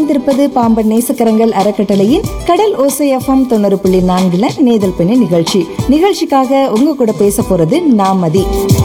இணைந்திருப்பது பாம்பன் நேசக்கரங்கள் அறக்கட்டளையின் கடல் ஓசை எஃப்எம் தொண்ணூறு புள்ளி நான்குல நேதல் பெண்ணு நிகழ்ச்சி நிகழ்ச்சிக்காக உங்க கூட பேச போறது நாமதி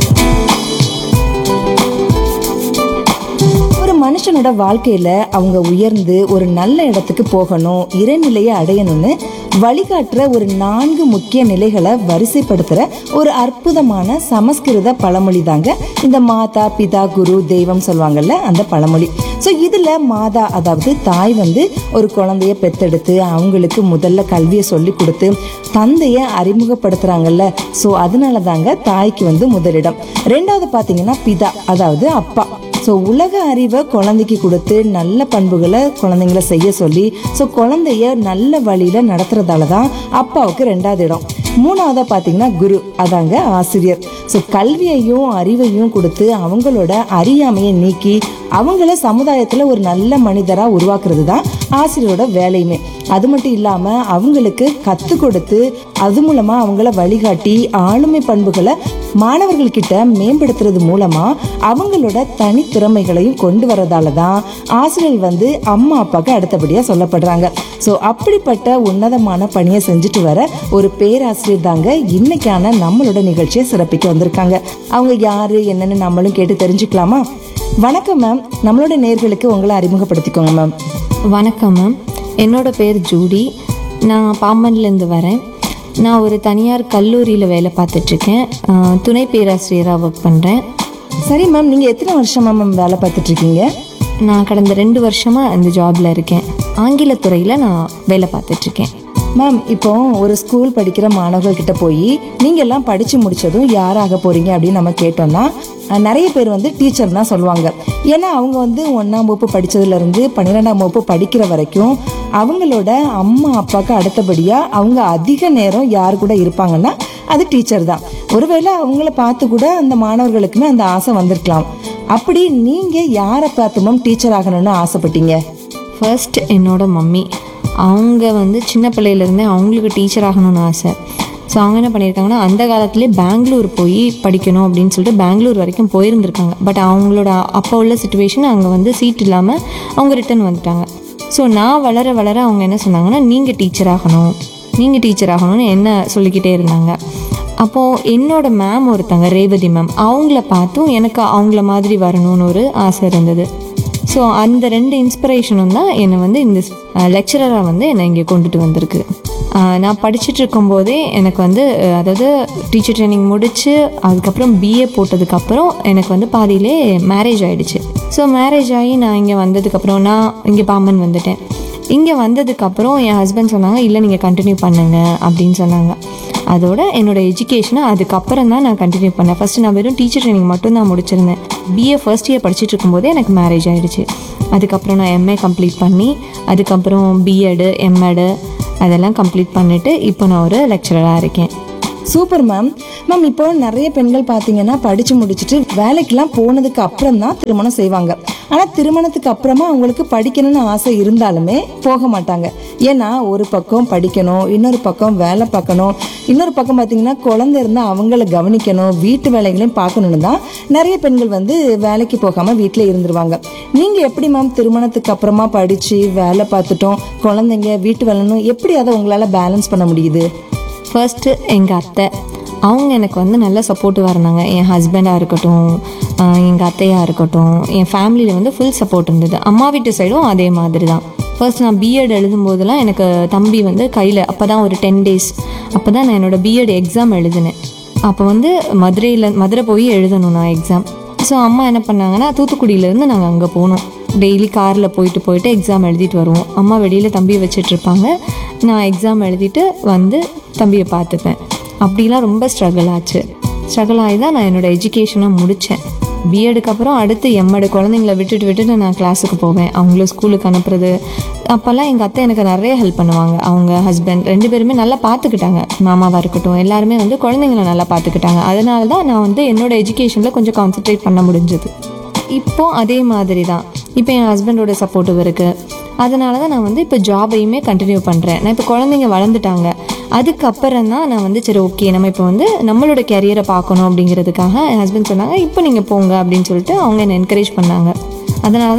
ஒரு மனுஷனோட வாழ்க்கையில அவங்க உயர்ந்து ஒரு நல்ல இடத்துக்கு போகணும் இறைநிலையை அடையணும்னு வழிகாட்டுற ஒரு நான்கு முக்கிய நிலைகளை வரிசைப்படுத்துற ஒரு அற்புதமான சமஸ்கிருத பழமொழி தாங்க இந்த மாதா பிதா குரு தெய்வம் சொல்லுவாங்கல்ல அந்த பழமொழி ஸோ இதுல மாதா அதாவது தாய் வந்து ஒரு குழந்தைய பெத்தெடுத்து அவங்களுக்கு முதல்ல கல்வியை சொல்லி கொடுத்து தந்தைய அறிமுகப்படுத்துறாங்கல்ல ஸோ அதனால தாங்க தாய்க்கு வந்து முதலிடம் ரெண்டாவது பார்த்தீங்கன்னா பிதா அதாவது அப்பா ஸோ உலக அறிவை குழந்தைக்கு கொடுத்து நல்ல பண்புகளை குழந்தைங்கள செய்ய சொல்லி ஸோ குழந்தைய நல்ல வழியில நடத்துறதால தான் அப்பாவுக்கு ரெண்டாவது இடம் மூணாவதா பார்த்தீங்கன்னா குரு அதாங்க ஆசிரியர் ஸோ கல்வியையும் அறிவையும் கொடுத்து அவங்களோட அறியாமையை நீக்கி அவங்கள சமுதாயத்தில் ஒரு நல்ல மனிதராக உருவாக்குறது தான் ஆசிரியரோட வேலையுமே அது மட்டும் இல்லாமல் அவங்களுக்கு கற்றுக் கொடுத்து அது மூலமாக அவங்கள வழிகாட்டி ஆளுமை பண்புகளை மாணவர்கள்கிட்ட மேம்படுத்துறது மூலமா அவங்களோட தனித்திறமைகளையும் கொண்டு வரதால தான் ஆசிரியர்கள் வந்து அம்மா அப்பாவுக்கு அடுத்தபடியாக சொல்லப்படுறாங்க ஸோ அப்படிப்பட்ட உன்னதமான பணியை செஞ்சுட்டு வர ஒரு பேராசிரியர் தாங்க இன்னைக்கான நம்மளோட நிகழ்ச்சியை சிறப்பிக்க வந்திருக்காங்க அவங்க யாரு என்னன்னு நம்மளும் கேட்டு தெரிஞ்சுக்கலாமா வணக்கம் மேம் நம்மளோட நேர்களுக்கு உங்களை அறிமுகப்படுத்திக்கோங்க மேம் வணக்கம் மேம் என்னோட பேர் ஜூடி நான் பாம்பன்லேருந்து வரேன் நான் ஒரு தனியார் கல்லூரியில் வேலை பார்த்துட்ருக்கேன் ஆஹ் துணை பேராசிரியராக ஒர்க் பண்ணுறேன் சரி மேம் நீங்கள் எத்தனை வருஷமா மேம் வேலை பார்த்துட்டு இருக்கீங்க நான் கடந்த ரெண்டு வருஷமாக இந்த ஜாபில் இருக்கேன் ஆங்கிலத்துறையில் நான் வேலை பார்த்துட்ருக்கேன் மேம் இப்போ ஒரு ஸ்கூல் படிக்கிற மாணவர்கள் கிட்ட போய் நீங்க எல்லாம் படிச்சு முடிச்சதும் யாராக போறீங்க அப்படின்னு நம்ம கேட்டோம்னா அஹ், நிறைய பேர் வந்து டீச்சர் தான் சொல்லுவாங்க ஏன்னா அவங்க வந்து ஒன்னாம் வகுப்பு படிச்சதுல இருந்து பன்னிரெண்டாம் வகுப்பு படிக்கிற வரைக்கும் அவங்களோட அம்மா அப்பாவுக்கு அடுத்தபடியா அவங்க அதிக நேரம் யார் கூட இருப்பாங்கன்னா அது டீச்சர் தான் ஒருவேளை அவங்கள பார்த்து கூட அந்த மாணவர்களுக்குமே அந்த ஆசை வந்திருக்கலாம் அப்படி நீங்க யாரை பார்த்து மேம் டீச்சர் ஆகணும்னு ஆசைப்பட்டீங்க ஃபர்ஸ்ட் என்னோட மம்மி அவங்க வந்து சின்ன பிள்ளையிலேருந்தே அவங்களுக்கு டீச்சர் ஆகணும்னு ஆசை ஸோ அவங்க என்ன பண்ணியிருக்காங்கன்னா அந்த காலத்துலேயே பெங்களூர் போய் படிக்கணும் அப்படின்னு சொல்லிட்டு பெங்களூர் வரைக்கும் போயிருந்திருக்காங்க பட் அவங்களோட அப்போ உள்ள சுச்சுவேஷன் அங்கே வந்து சீட் இல்லாமல் அவங்க ரிட்டர்ன் வந்துட்டாங்க ஸோ நான் வளர வளர அவங்க என்ன சொன்னாங்கன்னா நீங்கள் டீச்சர் ஆகணும் நீங்கள் டீச்சர் ஆகணும்னு என்ன சொல்லிக்கிட்டே இருந்தாங்க அப்போது என்னோட மேம் ஒருத்தங்க ரேவதி மேம் அவங்கள பார்த்தும் எனக்கு அவங்கள மாதிரி வரணும்னு ஒரு ஆசை இருந்தது ஸோ அந்த ரெண்டு இன்ஸ்பிரேஷனும் தான் என்னை வந்து இந்த லெக்சரராக வந்து என்னை இங்கே கொண்டுட்டு வந்திருக்கு அஹ் நான் படிச்சுட்டு இருக்கும்போதே எனக்கு வந்து அஹ், அதாவது டீச்சர் ட்ரைனிங் முடித்து அதுக்கப்புறம் பிஏ போட்டதுக்கப்புறம் எனக்கு வந்து பாதியிலே மேரேஜ் ஆயிடுச்சு ஸோ மேரேஜ் ஆகி நான் இங்கே வந்ததுக்கப்புறம் நான் இங்கே பாம்பன் வந்துட்டேன் இங்கே வந்ததுக்கப்புறம் என் ஹஸ்பண்ட் சொன்னாங்க இல்லை நீங்கள் கண்டினியூ பண்ணுங்க அப்படின்னு சொன்னாங்க அதோட என்னோட எஜுகேஷனை அதுக்கப்புறம் தான் நான் கண்டினியூ பண்ணேன் ஃபஸ்ட்டு நான் வெறும் டீச்சர் ட்ரைனிங் மட்டும் தான் முடிச்சிருந்தேன் பிஏ ஃபர்ஸ்ட் இயர் படிச்சுட்டு இருக்கும்போதே எனக்கு மேரேஜ் ஆயிடுச்சு அதுக்கப்புறம் நான் எம்ஏ கம்ப்ளீட் பண்ணி அதுக்கப்புறம் பிஎடு எம்எடு அதெல்லாம் கம்ப்ளீட் பண்ணிவிட்டு இப்போ நான் ஒரு லெக்சரராக இருக்கேன் சூப்பர் மேம் மேம் இப்போ நிறைய பெண்கள் பார்த்தீங்கன்னா படிச்சு முடிச்சுட்டு வேலைக்கெல்லாம் போனதுக்கு அப்புறம் தான் திருமணம் செய்வாங்க ஆனால் திருமணத்துக்கு அப்புறமா அவங்களுக்கு படிக்கணும்னு ஆசை இருந்தாலுமே போக மாட்டாங்க ஏன்னா ஒரு பக்கம் படிக்கணும் இன்னொரு பக்கம் வேலை பார்க்கணும் இன்னொரு பக்கம் பார்த்தீங்கன்னா குழந்தை இருந்தால் அவங்கள கவனிக்கணும் வீட்டு வேலைகளையும் பார்க்கணுன்னு தான் நிறைய பெண்கள் வந்து வேலைக்கு போகாமல் வீட்டில் இருந்துருவாங்க நீங்கள் எப்படி மேம் திருமணத்துக்கு அப்புறமா படித்து வேலை பார்த்துட்டோம் குழந்தைங்க வீட்டு வேலைன்னு எப்படி அதை உங்களால் பேலன்ஸ் பண்ண முடியுது ஃபர்ஸ்ட்டு எங்கள் அத்தை அவங்க எனக்கு வந்து நல்ல சப்போர்ட்டிவாக இருந்தாங்க என் ஹஸ்பண்டாக இருக்கட்டும் எங்கள் அத்தையாக இருக்கட்டும் என் ஃபேமிலியில் வந்து ஃபுல் சப்போர்ட் இருந்தது அம்மா வீட்டு சைடும் அதே மாதிரி தான் ஃபர்ஸ்ட் நான் பிஎட் எழுதும்போதெல்லாம் எனக்கு தம்பி வந்து கையில் அப்போ தான் ஒரு டென் டேஸ் அப்போ தான் நான் என்னோடய பிஎட் எக்ஸாம் எழுதினேன் அப்போ வந்து மதுரையில் மதுரை போய் எழுதணும் நான் எக்ஸாம் ஸோ அம்மா என்ன பண்ணாங்கன்னா தூத்துக்குடியிலேருந்து நாங்கள் அங்கே போனோம் டெய்லி காரில் போயிட்டு போயிட்டு எக்ஸாம் எழுதிட்டு வருவோம் அம்மா வெளியில் தம்பியை வச்சுட்டு இருப்பாங்க நான் எக்ஸாம் எழுதிட்டு வந்து தம்பியை பார்த்துப்பேன் அப்படிலாம் ரொம்ப ஸ்ட்ரகிள் ஆச்சு ஸ்ட்ரகிள் ஆகி தான் நான் என்னோடய எஜுகேஷனை முடித்தேன் பிஎடுக்கு அப்புறம் அடுத்து எம்மோட குழந்தைங்கள விட்டுட்டு விட்டுட்டு நான் கிளாஸுக்கு போவேன் அவங்கள ஸ்கூலுக்கு அனுப்புறது அப்போல்லாம் எங்கள் அத்தை எனக்கு நிறைய ஹெல்ப் பண்ணுவாங்க அவங்க ஹஸ்பண்ட் ரெண்டு பேருமே நல்லா பார்த்துக்கிட்டாங்க மாமாவாக இருக்கட்டும் எல்லாருமே வந்து குழந்தைங்கள நல்லா பார்த்துக்கிட்டாங்க அதனால தான் நான் வந்து என்னோட எஜுகேஷனில் கொஞ்சம் கான்சென்ட்ரேட் பண்ண முடிஞ்சது இப்போ அதே மாதிரி தான் இப்போ என் ஹஸ்பண்டோட சப்போர்ட்டிவ் இருக்குது அதனால தான் நான் வந்து இப்போ ஜாபையுமே கண்டினியூ பண்ணுறேன் நான் இப்போ குழந்தைங்க வளர்ந்துட்டாங்க அதுக்கப்புறம் தான் நான் வந்து சரி ஓகே நம்ம இப்போ வந்து நம்மளோட கேரியரை பார்க்கணும் அப்படிங்கிறதுக்காக என் ஹஸ்பண்ட் சொன்னாங்க இப்போ நீங்கள் போங்க அப்படின்னு சொல்லிட்டு அவங்க என்னை என்கரேஜ் பண்ணாங்க அதனால தான்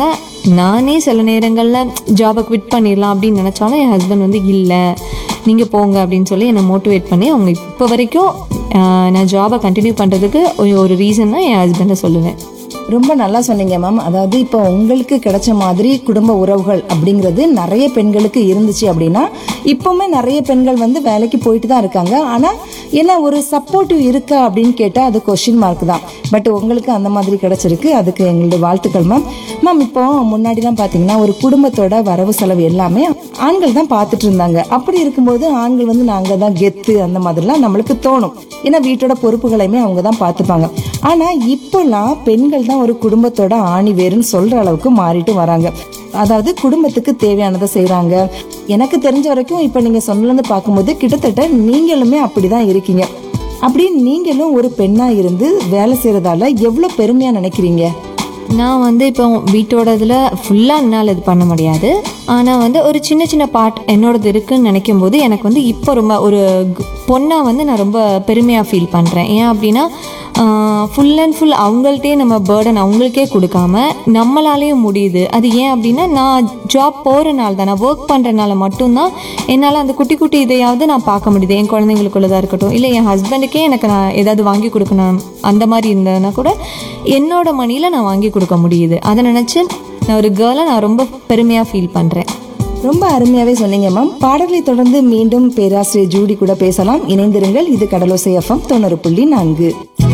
நானே சில நேரங்களில் ஜாபை குவிட் பண்ணிடலாம் அப்படின்னு நினச்சாலும் என் ஹஸ்பண்ட் வந்து இல்லை நீங்கள் போங்க அப்படின்னு சொல்லி என்னை மோட்டிவேட் பண்ணி அவங்க இப்போ வரைக்கும் ஆஹ், நான் ஜாபை கண்டினியூ பண்ணுறதுக்கு ஒரு ரீசன் தான் என் ஹஸ்பண்டை சொல்லுவேன் ரொம்ப நல்லா சொன்னீங்க மேம் அதாவது இப்போ உங்களுக்கு கிடைச்ச மாதிரி குடும்ப உறவுகள் அப்படிங்கிறது நிறைய பெண்களுக்கு இருந்துச்சு அப்படின்னா இப்போவுமே நிறைய பெண்கள் வந்து வேலைக்கு போயிட்டு தான் இருக்காங்க ஆனால் என்ன ஒரு சப்போர்ட்டிவ் இருக்கா அப்படின்னு கேட்டால் அது கொஷின் மார்க் தான் பட் உங்களுக்கு அந்த மாதிரி கிடைச்சிருக்கு அதுக்கு எங்களுடைய வாழ்த்துக்கள் மேம் மேம் இப்போ முன்னாடிலாம் பார்த்தீங்கன்னா ஒரு குடும்பத்தோட வரவு செலவு எல்லாமே ஆண்கள் தான் பார்த்துட்டு இருந்தாங்க அப்படி இருக்கும்போது ஆண்கள் வந்து நாங்கள் தான் கெத்து அந்த மாதிரிலாம் நம்மளுக்கு தோணும் ஏன்னா வீட்டோட பொறுப்புகளையுமே அவங்க தான் பார்த்துப்பாங்க ஆனால் இப்போல்லாம் பெண்கள் தான் ஒரு குடும்பத்தோட ஆணி வேறுன்னு சொல்கிற அளவுக்கு மாறிட்டு வராங்க அதாவது குடும்பத்துக்கு தேவையானதை செய்கிறாங்க எனக்கு தெரிஞ்ச வரைக்கும் இப்போ நீங்கள் சொன்னலேருந்து பார்க்கும்போது கிட்டத்தட்ட நீங்களுமே அப்படி தான் இருக்கீங்க அப்படி நீங்களும் ஒரு பெண்ணாக இருந்து வேலை செய்கிறதால எவ்வளோ பெருமையாக நினைக்கிறீங்க நான் வந்து இப்போ வீட்டோட இதில் ஃபுல்லாக என்னால் இது பண்ண முடியாது ஆனால் வந்து ஒரு சின்ன சின்ன பார்ட் என்னோடது இருக்குன்னு நினைக்கும் போது எனக்கு வந்து இப்போ ரொம்ப ஒரு பொண்ணாக வந்து நான் ரொம்ப பெருமையாக ஃபீல் பண்ணுறேன் ஏன் அப்படின்னா ஃபுல் அண்ட் ஃபுல் அவங்கள்ட்டே நம்ம பேர்டன் அவங்களுக்கே கொடுக்காம நம்மளாலேயும் முடியுது அது ஏன் அப்படின்னா நான் ஜாப் போகிறனால தான் நான் ஒர்க் பண்ணுறனால மட்டும்தான் என்னால் அந்த குட்டி குட்டி இதையாவது நான் பார்க்க முடியுது என் குழந்தைங்களுக்குள்ளதாக இருக்கட்டும் இல்லை என் ஹஸ்பண்டுக்கே எனக்கு நான் ஏதாவது வாங்கி கொடுக்கணும் அந்த மாதிரி இருந்ததுன்னா கூட என்னோட மணியில் நான் வாங்கி கொடுக்க முடியுது அதை நினச்சி நான் ஒரு கேர்ளாக நான் ரொம்ப பெருமையாக ஃபீல் பண்ணுறேன் ரொம்ப அருமையாவே சொன்னீங்க மேம் பாடல்களை தொடர்ந்து மீண்டும் பேராசிரியர் ஜூடி கூட பேசலாம் இணைந்திருங்கள் இது கடலோசை எஃப்எம் தொண்ணூறு புள்ளி நான்கு